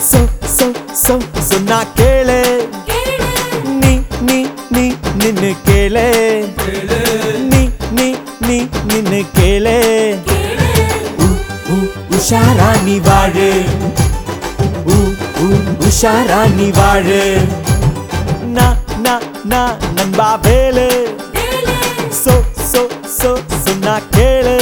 so சோ சோ சொன்னா கேளு நீ நீ நீ நின்னு கேளு நீ நீ நீ நின்னு கேளு உ, உ, உஷாரா நீ வாழு உ, உ, உஷாரா நீ வாழு நா நா நா நண்பா வேலு சோ சோ சோ சொன்னா கேளு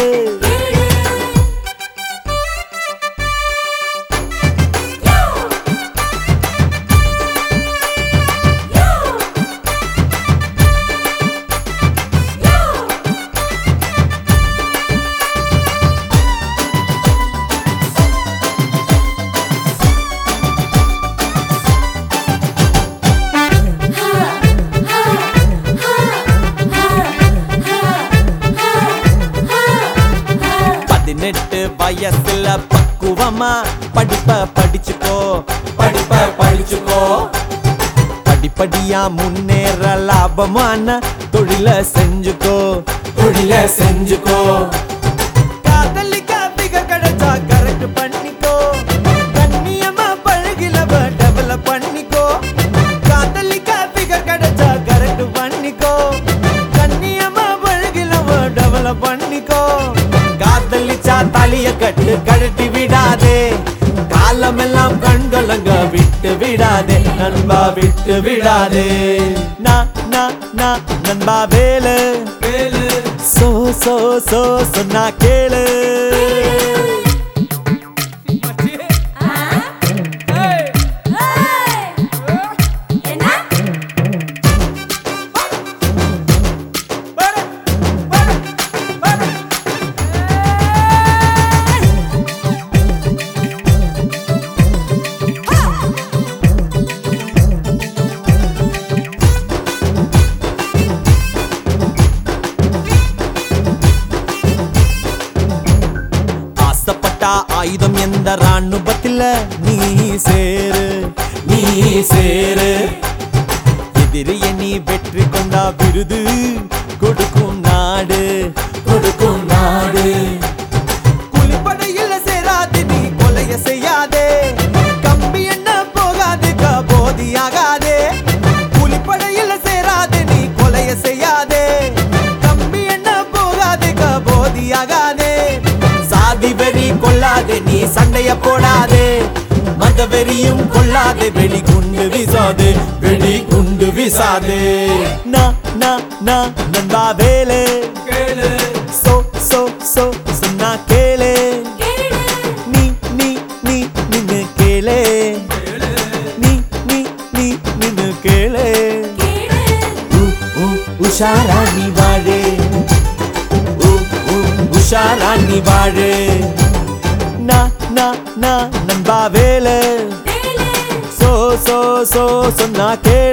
பதினெட்டு வயசுல பக்குவமா படிப்ப படிச்சுக்கோ படிப்ப படிச்சுக்கோ படிப்படியா முன்னேற லாபமான தொழில செஞ்சுக்கோ தொழில செஞ்சுக்கோ காதலிக்க அதிக கிடைச்சா கரெக்ட் பண்ணிக்கோ கண்ணியமா பழகிலவ டெவலப் பண்ணிக்கோ காதலிக்க அதிக கிடைச்சா கரெக்ட் பண்ணிக்கோ கண்ணியமா பழகிலவ டெவலப் பண்ணிக்கோ காதலிச்சா தலைய கட்டு கழட்டி விடாதே காலமெல்லாம் கண்கலங்க விட்டு விடாதே நண்பா விட்டு விடாதே நா நா நா நண்பா வேலு வேலு சோ சோ சோ சொன்னா கேளு ஆசைப்பட்டா ஆயுதம் எந்த ராணுவத்தில நீ சேரு நீ சேரு எதிரிய நீ வெற்றி கொண்டா விருது கொடுக்கும் நாடு கொடுக்கும் நாடு புலிப்படையில் சேராது நீ கொலைய செய்யாதே கம்பி என்ன போகாது கபோதியாகாதே புலிப்படையில் சேராது நீ கொலைய செய்யாதே கம்பி என்ன போகாது கபோதியாகாதே சாதி வெறி கொள்ளாதே நீ சண்டைய போடாதே மத வெறியும் கொள்ளாதே வெடி குண்டு வீசாதே வெடி குண்டு வீசாதே நா நா நா நண்பா வேலு கேளு சோ சோ சோ சொன்னா கேளு நீ நீ நீ நின்னு கேளு நீ நீ நீ நின்னு கேளு உ, உ, உஷாரா நீ வாழு உ, உ, உஷாரா நீ வாழு நா நா நா நண்பா வேலு சோ சோ சோ சொன்னா கேளு